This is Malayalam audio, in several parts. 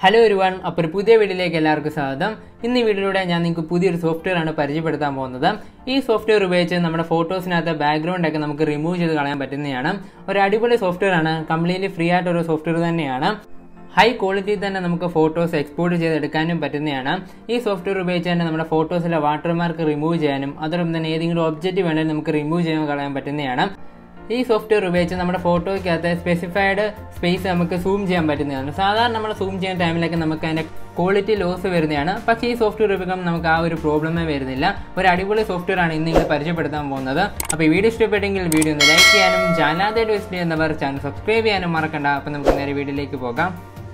ഹലോ ഒരുവൺ അപ്പോൾ ഒരു പുതിയ വീഡിയോയിലേക്ക് എല്ലാവർക്കും സ്വാഗതം ഇന്ന് ഈ വീഡിയോയിലൂടെ ഞാൻ നിങ്ങൾക്ക് പുതിയൊരു സോഫ്റ്റ്വെയർ ആണ് പരിചയപ്പെടുത്താൻ പോകുന്നത് ഈ സോഫ്റ്റ്വെയർ ഉപയോഗിച്ച് നമ്മുടെ ഫോട്ടോസിനകത്ത് ബാക്ക്ഗ്രൗണ്ട് ഒക്കെ നമുക്ക് റിമൂവ് ചെയ്ത് കളയാൻ പറ്റുന്നതാണ് ഒരു അടിപൊളി സോഫ്റ്റ്വെയർ ആണ് കംപ്ലീറ്റ്ലി ഫ്രീ ആയിട്ട് ഒരു സോഫ്റ്റ്വെയർ തന്നെയാണ് ഹൈ ക്വാളിറ്റിയിൽ തന്നെ നമുക്ക് ഫോട്ടോസ് എക്സ്പോർട്ട് ചെയ്തെടുക്കാനും പറ്റുന്നതാണ് ഈ സോഫ്റ്റ്വെയർ ഉപയോഗിച്ച് തന്നെ നമ്മുടെ ഫോട്ടോസിലെ വാട്ടർമാർക്ക് റിമൂവ് ചെയ്യാനും അതോടൊപ്പം തന്നെ ഏതെങ്കിലും ഒബ്ജക്റ്റ് വേണമെങ്കിൽ നമുക്ക് റിമൂവ് ചെയ്യാൻ കളയാൻ പറ്റുന്നതാണ് ഈ സോഫ്റ്റ്വെയർ ഉപയോഗിച്ച് നമ്മുടെ ഫോട്ടോയ്ക്കകത്ത് സ്പെസിഫൈഡ് സ്പേസ് നമുക്ക് സൂം ചെയ്യാൻ പറ്റുന്നതാണ് സാധാരണ നമ്മൾ സൂം ചെയ്യുന്ന ടൈമിലൊക്കെ നമുക്ക് അതിൻ്റെ ക്വാളിറ്റി ലോസ് വരുന്നതാണ് പക്ഷേ ഈ സോഫ്റ്റ്വെയർ ഉപയോഗിക്കുമ്പോൾ നമുക്ക് ആ ഒരു പ്രോബ്ലമേ വരുന്നില്ല ഒരു അടിപൊളി സോഫ്റ്റ്വെയർ ആണ് ഇന്ന് നിങ്ങൾ പരിചയപ്പെടുത്താൻ പോകുന്നത് അപ്പോൾ ഈ വീഡിയോ ഇഷ്ടപ്പെട്ടെങ്കിൽ വീഡിയോ ഒന്ന് ലൈക്ക് ചെയ്യാനും ചാനലാതായിട്ട് വിസിറ്റ് ചെയ്യുന്നവർ ചാനൽ സബ്സ്ക്രൈബ് ചെയ്യാനും മറക്കണ്ട അപ്പോൾ നമുക്ക് നേരെ വീഡിയോയിലേക്ക് പോകാം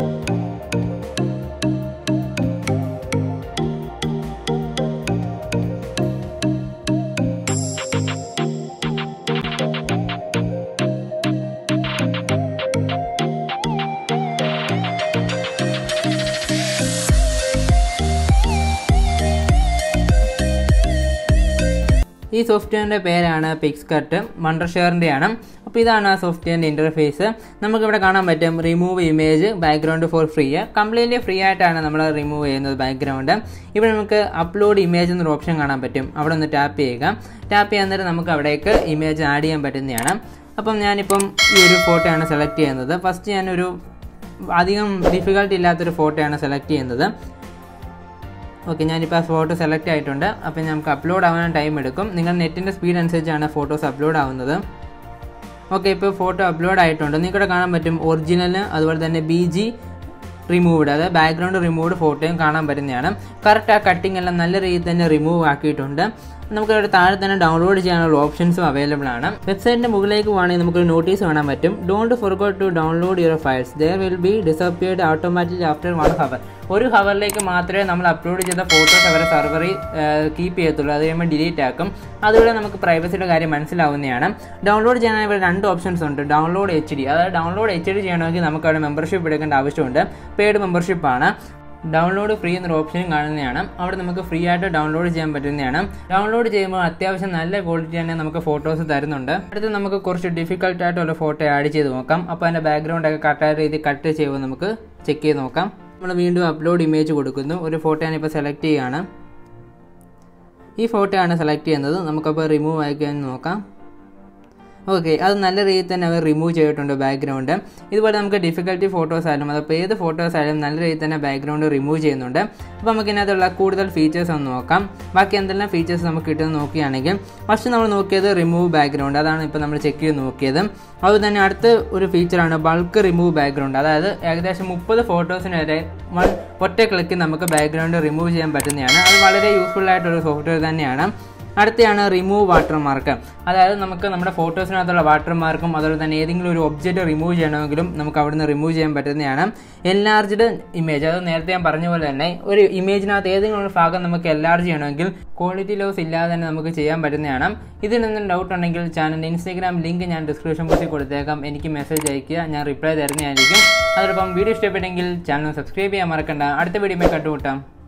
ഈ സോഫ്റ്റ്വെയറിൻ്റെ പേരാണ് പിക്സ്കട്ട് വണ്ടർഷെയറിൻ്റെയാണ് അപ്പോൾ ഇതാണ് ആ സോഫ്റ്റ്വെയറിൻ്റെ ഇൻ്റർഫേസ് നമുക്കിവിടെ കാണാൻ പറ്റും remove image background for free completely free ആയിട്ടാണ് നമ്മൾ റിമൂവ് ചെയ്യുന്നത് ബാക്ക്ഗ്രൗണ്ട് ഇവിടെ നമുക്ക് അപ്ലോഡ് ഇമേജ് എന്നൊരു ഓപ്ഷൻ കാണാൻ പറ്റും അവിടെ ഒന്ന് ടാപ്പ് ചെയ്യുക ടാപ്പ് ചെയ്യാൻ നേരം നമുക്ക് അവിടേക്ക് ഇമേജ് ആഡ് ചെയ്യാൻ പറ്റുന്നതാണ് അപ്പം ഞാനിപ്പം ഈ ഒരു ഫോട്ടോയാണ് സെലക്ട് ചെയ്യുന്നത് ഫസ്റ്റ് ഞാനൊരു അധികം ഡിഫിക്കൽട്ടി ഇല്ലാത്തൊരു ഫോട്ടോയാണ് സെലക്ട് ചെയ്യുന്നത് ഓക്കെ ഞാനിപ്പോൾ ആ ഫോട്ടോ സെലക്ട് ആയിട്ടുണ്ട് അപ്പോൾ നമുക്ക് അപ്ലോഡ് ആവാൻ ടൈം എടുക്കും നിങ്ങൾ നെറ്റിൻ്റെ സ്പീഡ് അനുസരിച്ചാണ് ഫോട്ടോസ് അപ്ലോഡ് ആവുന്നത് ഓക്കെ ഇപ്പോൾ ഫോട്ടോ അപ്ലോഡ് ആയിട്ടുണ്ട് നിങ്ങൾക്കിവിടെ കാണാൻ പറ്റും ഒറിജിനൽ അതുപോലെ തന്നെ ബി ജി റിമൂവ്ഡ് അതായത് ബാക്ക്ഗ്രൗണ്ട് റിമൂവ്ഡ് ഫോട്ടോയും കാണാൻ പറ്റുന്നതാണ് കറക്റ്റ് ആ കട്ടിംഗ് എല്ലാം നല്ല രീതിയിൽ തന്നെ റിമൂവ് ആക്കിയിട്ടുണ്ട് നമുക്ക് ഇവിടെ താഴെ തന്നെ ഡൗൺലോഡ് ചെയ്യാനുള്ള ഓപ്ഷൻസും അവൈലബിൾ ആണ് വെബ്സൈറ്റിന്റെ മുകളിലേക്ക് പോകുകയാണെങ്കിൽ നമുക്കൊരു നോട്ടീസ് കാണാൻ പറ്റും don't forgot to download your files there will be disappeared automatically after one hour ഒരു ഹവറിലേക്ക് മാത്രമേ നമ്മൾ അപ്ലോഡ് ചെയ്ത ഫോട്ടോസ് അവരെ സെർവറിൽ കീപ്പ് ചെയ്യത്തുള്ളൂ അത് കഴിയുമ്പോൾ ഡിലീറ്റ് ആക്കും അതുപോലെ നമുക്ക് പ്രൈവസിയുടെ കാര്യം മനസ്സിലാവുന്നതാണ് ഡൗൺലോഡ് ചെയ്യാൻ ഇവിടെ രണ്ട് ഓപ്ഷൻസ് ഉണ്ട് ഡൗൺലോഡ് എച്ച് ഡി അതായത് ഡൗൺലോഡ് എച്ച് ഡി ചെയ്യണമെങ്കിൽ നമുക്ക് അവിടെ മെമ്പർഷിപ്പ് എടുക്കേണ്ട ആവശ്യമുണ്ട് പെയ്ഡ് മെമ്പർഷിപ്പാണ് ഡൗൺലോഡ് ഫ്രീ എന്നൊരു ഓപ്ഷനും കാണുന്നതാണ് അവിടെ നമുക്ക് ഫ്രീ ആയിട്ട് ഡൗൺലോഡ് ചെയ്യാൻ പറ്റുന്നതാണ് ഡൗൺലോഡ് ചെയ്യുമ്പോൾ അത്യാവശ്യം നല്ല ക്വാളിറ്റി തന്നെ നമുക്ക് ഫോട്ടോസ് തരുന്നുണ്ട് അടുത്ത് നമുക്ക് കുറച്ച് ഡിഫിക്കൽട്ട് ആയിട്ടുള്ള ഫോട്ടോ ആഡ് ചെയ്ത് നോക്കാം അപ്പോൾ അതിൻ്റെ ബാക്ക്ഗ്രൗണ്ട് ഒക്കെ കറക്റ്റായ രീതിയിൽ കട്ട് ചെയ്യുമ്പോൾ നമുക്ക് ചെക്ക് ചെയ്ത് നോക്കാം നമ്മൾ വീണ്ടും അപ്ലോഡ് ഇമേജ് കൊടുക്കുന്നു ഒരു ഫോട്ടോ ഞാനിപ്പോൾ സെലക്ട് ചെയ്യുകയാണ് ഈ ഫോട്ടോ ആണ് സെലക്ട് ചെയ്യുന്നത് നമുക്കപ്പോൾ റിമൂവ് ആക്കിയാൽ നോക്കാം ഓക്കെ അത് നല്ല രീതിയിൽ തന്നെ അവർ റിമൂവ് ചെയ്തിട്ടുണ്ട് ബാക്ക്ഗ്രൗണ്ട് ഇതുപോലെ നമുക്ക് ഡിഫിക്കൽട്ടി ഫോട്ടോസ് ആയാലും അതപ്പോൾ ഏത് ഫോട്ടോസ് ആയാലും നല്ല രീതിയിൽ തന്നെ ബാക്ക്ഗ്രൗണ്ട് റിമൂവ് ചെയ്യുന്നുണ്ട് അപ്പോൾ നമുക്ക് ഇതിനകത്തുള്ള കൂടുതൽ ഫീച്ചേഴ്സ് ഒന്ന് നോക്കാം ബാക്കി എന്തെല്ലാം ഫീച്ചേഴ്സ് നമുക്ക് കിട്ടുന്നത് നോക്കുകയാണെങ്കിൽ ഫസ്റ്റ് നമ്മൾ നോക്കിയത് റിമൂവ് ബാക്ക്ഗ്രൗണ്ട് അതാണ് ഇപ്പോൾ നമ്മൾ ചെക്ക് ചെയ്ത് നോക്കിയത് അതുപോലെ തന്നെ അടുത്ത ഒരു ഫീച്ചറാണ് ബൾക്ക് റിമൂവ് ബാക്ക്ഗ്രൗണ്ട് അതായത് ഏകദേശം മുപ്പത് ഫോട്ടോസിന് വരെ വൺ ഒറ്റ ക്ലിക്കിൽ നമുക്ക് ബാക്ക്ഗ്രൗണ്ട് റിമൂവ് ചെയ്യാൻ പറ്റുന്നതാണ് അത് വളരെ യൂസ്ഫുൾ ആയിട്ടൊരു സോഫ്റ്റ്വെയർ തന്നെയാണ് അടുത്തയാണ് റിമൂവ് വാട്ടർമാർക്ക് അതായത് നമുക്ക് നമ്മുടെ ഫോട്ടോസിനകത്തുള്ള വാട്ടർമാർക്കും അതുപോലെ തന്നെ ഏതെങ്കിലും ഒരു ഒബ്ജക്റ്റ് റിമൂവ് ചെയ്യണമെങ്കിലും നമുക്ക് അവിടുന്ന് റിമൂവ് ചെയ്യാൻ പറ്റുന്നതാണ് എൻലാർജ്ഡ് ഇമേജ് അത് നേരത്തെ ഞാൻ പറഞ്ഞ പോലെ തന്നെ ഒരു ഇമേജിനകത്ത് ഏതെങ്കിലും ഒരു ഭാഗം നമുക്ക് എൻലാർജ് ചെയ്യണമെങ്കിൽ ക്വാളിറ്റി ലോസ് ഇല്ലാതെ തന്നെ നമുക്ക് ചെയ്യാൻ പറ്റുന്നതാണ് ഇതിൽ നിന്നും ഡൗട്ട് ഉണ്ടെങ്കിൽ ചാനലിൻ്റെ ഇൻസ്റ്റാഗ്രാം ലിങ്ക് ഞാൻ ഡിസ്ക്രിപ്ഷൻ ബോക്സിൽ കൊടുത്തേക്കാം എനിക്ക് മെസ്സേജ് അയയ്ക്കുക ഞാൻ റിപ്ലൈ തരുന്നതായിരിക്കും അതോടൊപ്പം വീഡിയോ ഇഷ്ടപ്പെട്ടെങ്കിൽ ചാനൽ സബ്സ്ക്രൈബ് ചെയ്യാൻ മറക്കണ്ട അടുത്ത വീഡിയോ കണ്ടുമുട്ടാം